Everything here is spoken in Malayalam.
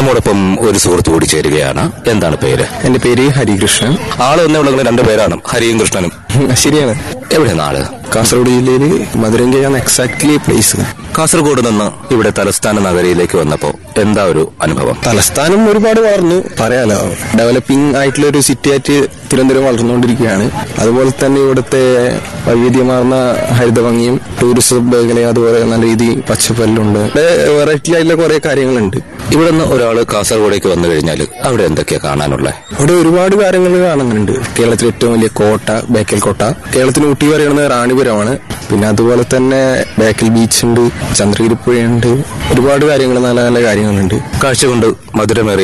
നമ്മോടൊപ്പം ഒരു സുഹൃത്ത് കൂടി ചേരുകയാണ് എന്താണ് പേര് എന്റെ പേര് ഹരികൃഷ്ണൻ ആള് ഒന്നേ ഉള്ള രണ്ട് പേരാണ് ഹരിയും കൃഷ്ണനും ശരിയാണ് എവിടെയാണ് ആള് കാസർഗോഡ് ജില്ലയില് മധുരങ്കയാണ് എക്സാക്ട്ലി പ്ലേസ് കാസർഗോഡ് നിന്ന് ഇവിടെ തലസ്ഥാന നഗരിയിലേക്ക് വന്നപ്പോ എന്താ ഒരു അനുഭവം തലസ്ഥാനം ഒരുപാട് വളർന്നു പറയാലോ ഡെവലപ്പിംഗ് ആയിട്ടുള്ള ഒരു സിറ്റി ആയിട്ട് തിരുവനന്തപുരം വളർന്നുകൊണ്ടിരിക്കുകയാണ് അതുപോലെ തന്നെ ഇവിടുത്തെ വൈവിധ്യമാർന്ന ഹരിതഭംഗിയും ടൂറിസം മേഖലയും അതുപോലെ നല്ല രീതിയിൽ പച്ചപ്പല്ലുണ്ട് വെറൈറ്റി ആയിട്ടുള്ള കുറെ കാര്യങ്ങളുണ്ട് ഇവിടെ നിന്ന് ഒരാള് കാസർഗോഡേക്ക് വന്നു കഴിഞ്ഞാൽ അവിടെ എന്തൊക്കെയാ കാണാനുള്ളത് ഇവിടെ ഒരുപാട് കാര്യങ്ങൾ കാണുന്നുണ്ട് കേരളത്തിലെ ഏറ്റവും വലിയ കോട്ട ബേക്കൽ കോട്ട കേരളത്തിന് ഊട്ടി പറയുന്നത് റാണിപുരമാണ് പിന്നെ അതുപോലെ തന്നെ ബേക്കൽ ബീച്ച് ഉണ്ട് ചന്ദ്രഗിരി പുഴയുണ്ട് ഒരുപാട് കാര്യങ്ങൾ നല്ല നല്ല കാര്യങ്ങളുണ്ട് കാഴ്ച കൊണ്ട് മധുരമേറിയ